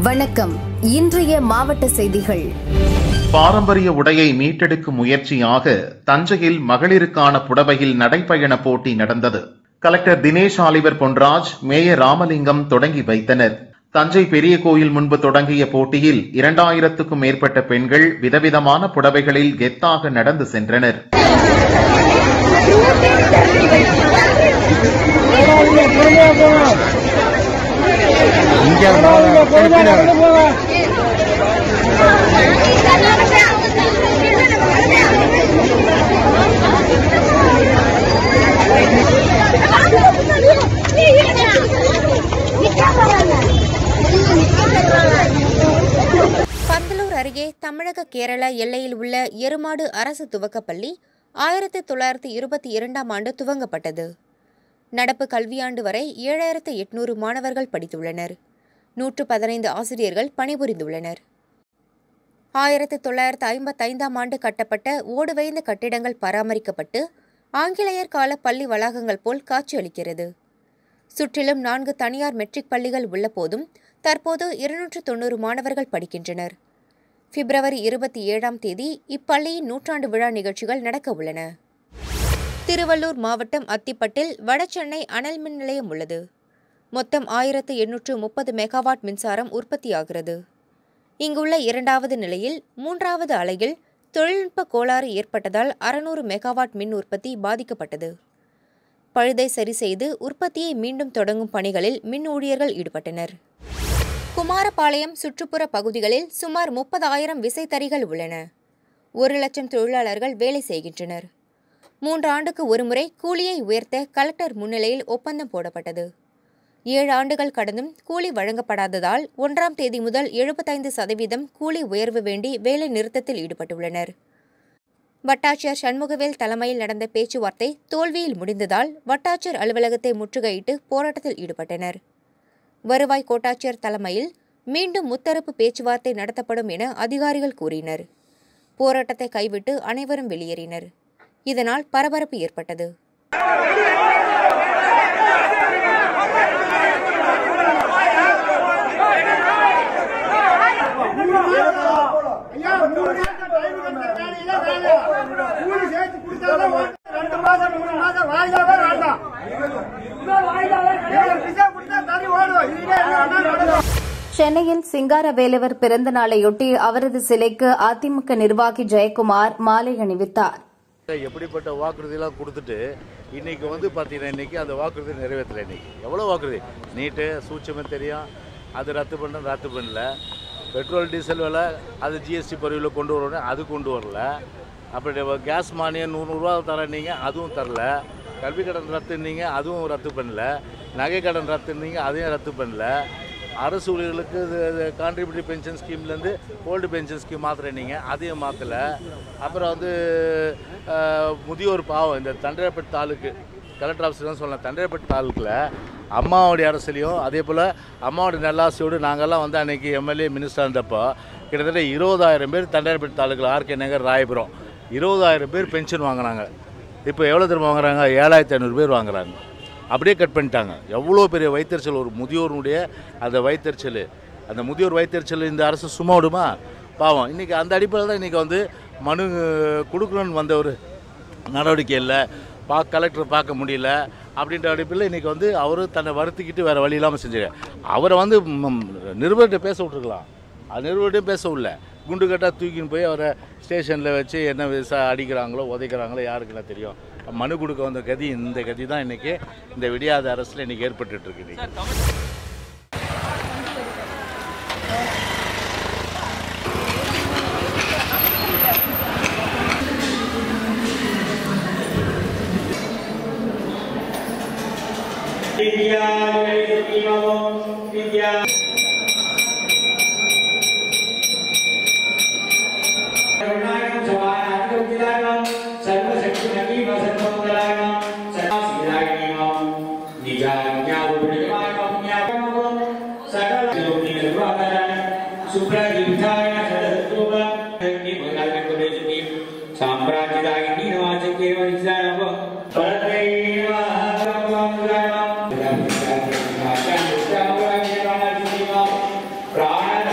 வணக்கம் இன்றைய மாவட்ட செய்திகள் பாரம்பரிய உடையை மீட்டெடுக்கும் முயற்சியாக தஞ்சையில் மகளிருக்கான புடவையில் நடைப்பயண போட்டி நடந்தது collector Dinesh Oliver Ponraj mayor Ramalingam தொடங்கி வைத்தனர் தஞ்சை பெரிய கோயில் முன்பு தொடங்கிய போட்டியில் இரண்டாயிரத்துக்கும் மேற்பட்ட பெண்கள் விதவிதமான புடவைகளில் கெத்தாக நடந்து சென்றனர் பந்தலூர் அருகே தமிழக கேரள எல்லையில் உள்ள எருமாடு அரசு துவக்கப்பள்ளி ஆயிரத்தி தொள்ளாயிரத்தி இருபத்தி இரண்டாம் ஆண்டு துவங்கப்பட்டது நடப்பு கல்வியாண்டு வரை ஏழாயிரத்து எட்நூறு மாணவர்கள் படித்துள்ளனர் நூற்று பதினைந்து ஆசிரியர்கள் பணிபுரிந்துள்ளனர் ஆயிரத்தி தொள்ளாயிரத்து ஐம்பத்தைந்தாம் ஆண்டு கட்டப்பட்ட ஓடுவைந்த கட்டிடங்கள் பராமரிக்கப்பட்டு ஆங்கிலேயர் கால பள்ளி வளாகங்கள் போல் காட்சியளிக்கிறது சுற்றிலும் நான்கு தனியார் மெட்ரிக் பள்ளிகள் உள்ளபோதும் தற்போது இருநூற்று தொண்ணூறு மாணவர்கள் படிக்கின்றனர் பிப்ரவரி இருபத்தி ஏழாம் தேதி இப்பள்ளியின் நூற்றாண்டு விழா நிகழ்ச்சிகள் நடக்க உள்ளன திருவள்ளூர் மாவட்டம் அத்திப்பட்டில் வடசென்னை அனல் மின் நிலையம் உள்ளது மொத்தம் ஆயிரத்து எண்ணூற்று முப்பது மெகாவாட் மின்சாரம் உற்பத்தியாகிறது இங்குள்ள இரண்டாவது நிலையில் மூன்றாவது அலையில் தொழில்நுட்ப கோளாறு ஏற்பட்டதால் அறுநூறு மெகாவாட் மின் உற்பத்தி பாதிக்கப்பட்டது பழுதை சரி செய்து உற்பத்தியை மீண்டும் தொடங்கும் பணிகளில் மின் ஊழியர்கள் ஈடுபட்டனர் குமாரபாளையம் சுற்றுப்புற பகுதிகளில் சுமார் முப்பதாயிரம் விசைத்தறிகள் உள்ளன ஒரு லட்சம் தொழிலாளர்கள் வேலை செய்கின்றனர் மூன்று ஆண்டுக்கு ஒருமுறை கூலியை உயர்த்த கலெக்டர் முன்னிலையில் ஒப்பந்தம் போடப்பட்டது ஏழு ஆண்டுகள் கடந்தும் கூலி வழங்கப்படாததால் ஒன்றாம் தேதி முதல் எழுபத்தைந்து சதவீதம் கூலி உயர்வு வேண்டி வேலை நிறுத்தத்தில் ஈடுபட்டுள்ளனர் வட்டாட்சியர் சண்முகவேல் தலைமையில் நடந்த பேச்சுவார்த்தை தோல்வியில் முடிந்ததால் வட்டாட்சியர் அலுவலகத்தை முற்றுகையிட்டு போராட்டத்தில் ஈடுபட்டனர் வருவாய் கோட்டாட்சியர் தலைமையில் மீண்டும் முத்தரப்பு பேச்சுவார்த்தை நடத்தப்படும் என அதிகாரிகள் கூறினர் போராட்டத்தை கைவிட்டு அனைவரும் வெளியேறினர் இதனால் பரபரப்பு ஏற்பட்டது ஐயா, மூணு மாசம் time கொடுத்த வேலையில வேலை. கூலி சேர்த்து கொடுத்தாதான் ஓட்டு. ரெண்டு மாசம், மூணு மாசம் வாய்தாவே வேண்டாம். இவங்க பிச்சை கொடுத்தா தறி ஓடும். இதுவே என்ன வேணாலும் நடக்கும். சென்னையில் சிங்காரவேலவர் பிறந்த நாளையொட்டி அவரது சிலைக்கு அதிமுக நிர்வாகி ஜெயக்குமார் மாலை அணிவித்தார் எப்படிப்பட்ட வாக்குறுதியெல்லாம் கொடுத்துட்டு இன்னைக்கு வந்து பார்த்தீங்கன்னா இன்னைக்கு அந்த வாக்குறுதி நிறைவேற்றல இன்னைக்கு எவ்வளோ வாக்குறுதி நீட்டு சூட்சமே தெரியும் அது ரத்து பண்ண ரத்து பண்ணல பெட்ரோல் டீசல் விலை அது ஜிஎஸ்டி பருவியில் கொண்டு வரணும் அது கொண்டு வரல அப்படி கேஸ் மானியம் நூறுரூவா தரீங்க அதுவும் தரல கல்வி கடன் ரத்துன்னீங்க அதுவும் ரத்து பண்ணல நகை கடன் ரத்துன்னீங்க அதையும் ரத்து பண்ணல அரசு ஊழியர்களுக்கு கான்ட்ரிபியூட்டிவ் பென்ஷன் ஸ்கீம்லேருந்து ஓல்டு பென்ஷன் ஸ்கீம் மாற்றுறீங்க அதையும் மாற்றலை அப்புறம் வந்து அஹ், முதியோர் பாவம் இந்த தண்டரப்பட்டு தாலுக்கு கலெக்டர் ஆஃபீஸர் தான் சொல்லலாம் தண்டரப்பட்டு தாலுக்கில் அம்மாவுடைய அரசுலையும் அதே போல் அம்மாவுடைய நல்லாசையோடு நாங்கள்லாம் வந்து அன்றைக்கி எம்எல்ஏ மினிஸ்டர் இருந்தப்போ கிட்டத்தட்ட இருபதாயிரம் பேர் தண்டரப்பட்டு தாலுக்கில் ஆர்கே நகர் ராயபுரம் இருபதாயிரம் பேர் பென்ஷன் வாங்கினாங்க இப்போ எவ்வளோ திரும்ப வாங்குறாங்க ஏழாயிரத்தி ஐநூறு பேர் வாங்குறாங்க அப்படியே கட் பண்ணிட்டாங்க எவ்வளோ பெரிய வைத்தறிச்சல் ஒரு முதியோருடைய அந்த வைத்தறிச்சல் அந்த முதியோர் வைத்தறிச்சல் இந்த அரசு சும்மா விடுமா பாவம் இன்றைக்கி அந்த அடிப்படையில் தான் இன்றைக்கி வந்து மனு கொடுக்கணும்னு வந்த ஒரு நடவடிக்கை இல்லை பா கலெக்டர் பார்க்க முடியல அப்படின்ற அடிப்படையில் இன்றைக்கி வந்து அவர் தன்னை வருத்திக்கிட்டு வேறு வழி இல்லாமல் செஞ்சாரு அவரை வந்து நிருபர்கிட்ட பேச விட்ருக்கலாம் அது நிருபர்கிட்டையும் பேச விடல குண்டு கட்டாக தூக்கின்னு போய் அவரை ஸ்டேஷனில் வச்சு என்ன விசா அடிக்கிறாங்களோ உதைக்கிறாங்களோ யாருக்கு என்ன தெரியும் மனு கொடுக்க வந்த கதி இந்த கதி தான் இன்றைக்கி இந்த விடியாத அரசில் இன்றைக்கி ஏற்பட்டுட்டு இருக்கு இன்னைக்கு. சாம்பிராஜிதாகினி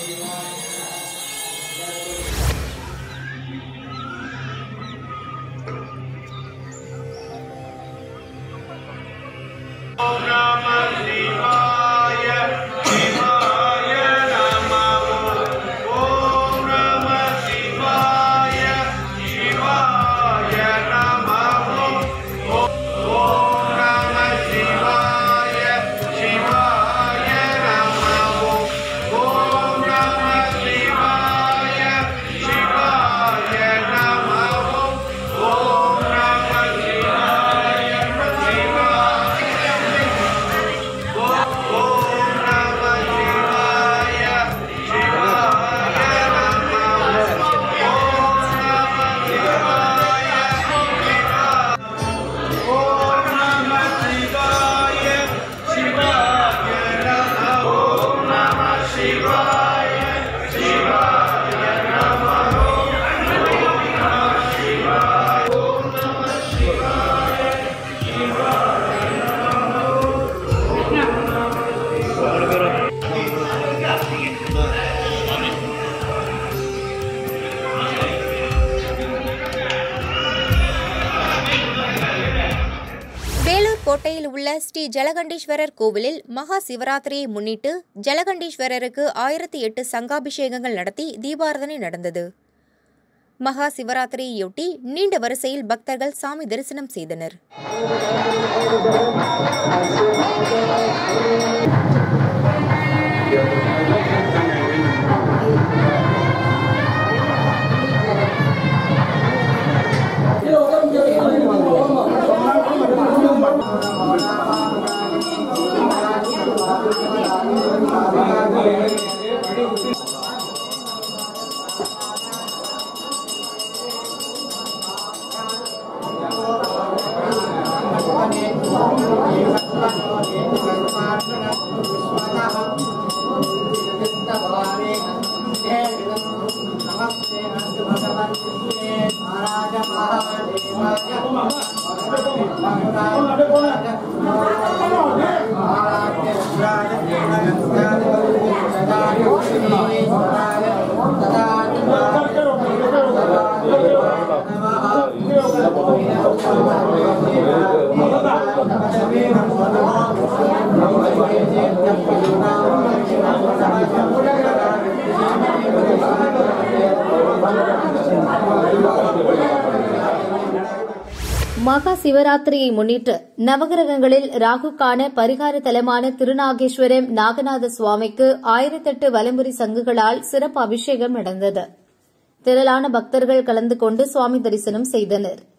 வேலூர் கோட்டையில் உள்ள ஸ்ரீ ஜலகண்டீஸ்வரர் கோவிலில் மகா சிவராத்திரியை முன்னிட்டு ஜலகண்டீஸ்வரருக்கு ஆயிரத்தி எட்டு சங்காபிஷேகங்கள் நடத்தி தீபாராதனை நடந்தது மகா சிவராத்திரியையொட்டி நீண்ட வரிசையில் பக்தர்கள் சாமி தரிசனம் செய்தனர் மகா சிவராத்திரியை முன்னிட்டு நவகிரகங்களில் ராகுக்கான பரிகார தலமான திருநாகேஸ்வரம் நாகநாத சுவாமிக்கு ஆயிரத்தெட்டு வலம்புரி சங்குகளால் சிறப்பு அபிஷேகம் நடந்தது திரளான பக்தர்கள் கலந்து கொண்டு சுவாமி தரிசனம் செய்தனா்